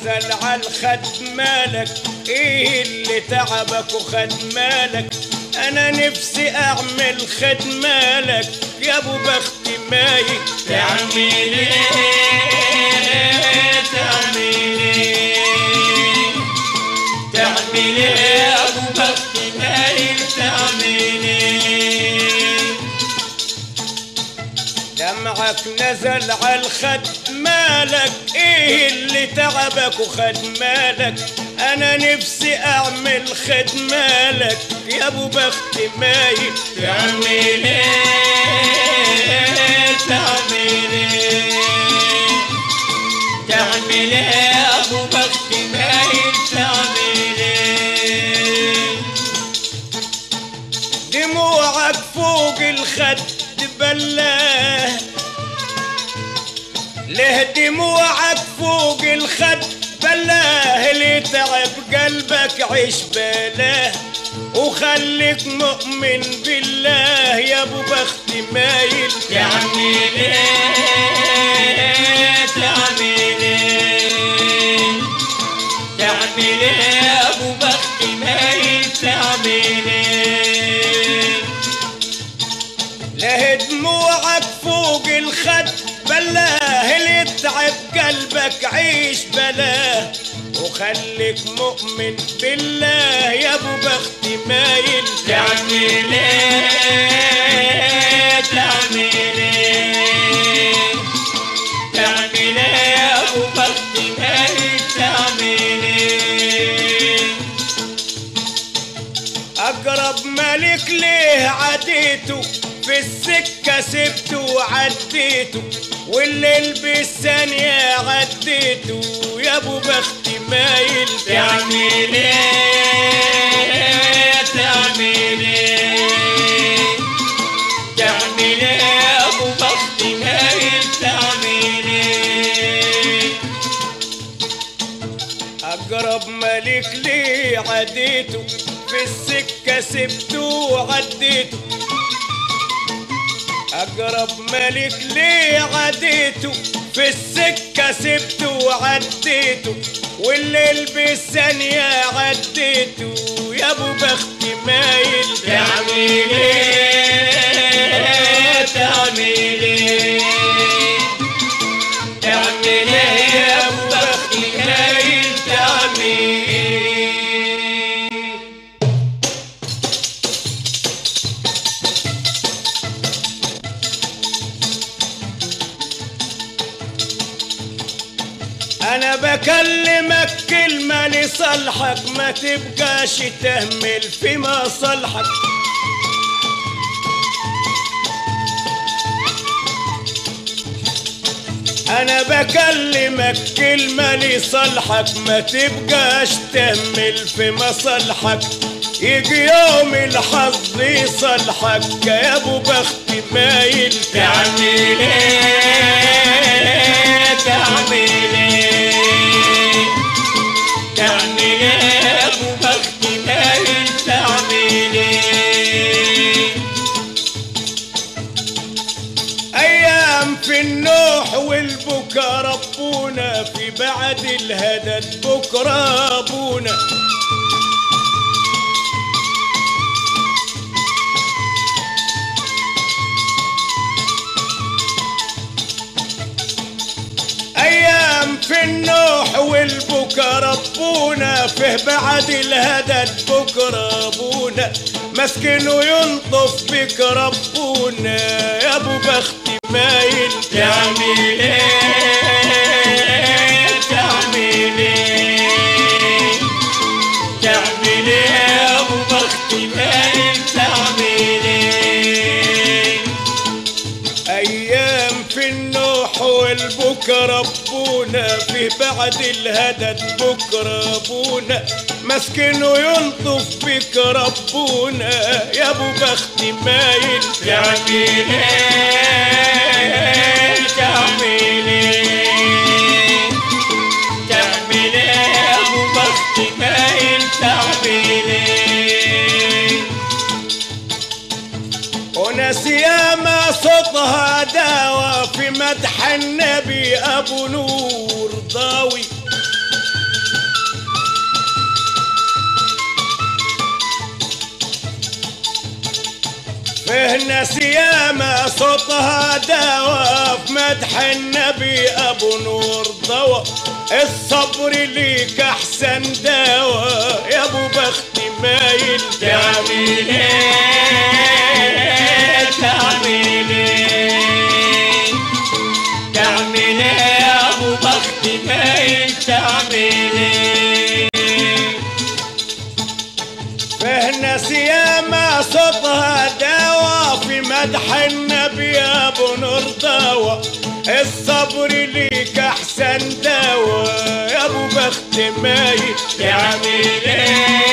نزل على الخد مالك ايه اللي تعبك وخد مالك انا نفسي اعمل خد مالك يا ابو بخت مايل تعمل ايه تعمل ايه تعمل ايه يا ابو بخت مايل تعمل ايه دمعك نزل على الخد مالك ايه اللي تعبك وخد مالك انا نفسي اعمل خد مالك يا ابو بخت مايل تعمل ايه تعمل ايه تعمل ايه يا ابو بخت مايل تعمل ايه دموعك فوق الخد بلاه ليه دموعك فوق الخد بلاه اللي تعب قلبك عيش بلاه وخليك مؤمن بالله يا ابو بخت مايل تعمل ايه تعمل ايه تعمل ايه يا ابو بخت مايل تعمل ايه ليه دموعك فوق الخد بلاه اللي تعب قلبك عيش بلاه وخليك مؤمن بالله يا ابو بخت مايل تعمل ايه تعمل ايه تعمل ايه يا ابو بخت مايل تعمل ايه اقرب ملك ليه عديته في السكة سبته وعديته والليل بالثانية عديته يا ابو بخت مايل تعمل ايه تعمل ايه تعمل ايه يا ابو بخت مايل تعمل ايه اقرب ملك ليه عديته في السكة سبته وعديته اقرب ملك ليه عديته في السكة سبته وعديته والليل بالثانية عديته يا ابو بخت مايل تعمل ايه تعمل ايه تعمل ايه يا ابو بخت مايل تعمل ايه انا بكلمك كلمة لصالحك ما تبقاش تهمل في مصالحك انا بكلمك كلمة لصالحك ما تبقاش تهمل في مصالحك يجي يوم الحظ يصالحك يا ابو بخت مايل تعمل ايه تعمل ايه تعمل ايه يا ابو بخت مايل تعمل ايه ايام في النوح والبكا ربونا في بعد الهدد بكره ابونا ايام في النوح والبكا ربونا فيه بعد الهدد بكره ابونا مسكن وينطف بك ربونا يا ابو بخت مايل تعمل ايه تعمل ايه تعمل ايه يا ابو بخت مايل تعمل ايه ايام في النوح والبكا ربونا فيه بعد الهدد بكره ابونا مسكن وينطف بك ربونا يا ابو بخت مايل تعمل ايه تعمل ايه تعمل ايه يا ابو بخت مايل تعمل ايه وناس ياما صوتها داوى في مدح النبي ابو نور ضاوي فيه ناس ياما صوتها دوا في مدح النبي ابو نور ضوى الصبر ليك احسن دوا يا ابو بخت مايل تعمل ايه تعمل ايه تعمل ايه يا ابو بخت مايل تعمل ايه فيه ناس ياما صوتها دوا في مدح النبي ابو نور ضوى الصبر ليك احسن دوا يا ابو بخت مايل تعمل ايه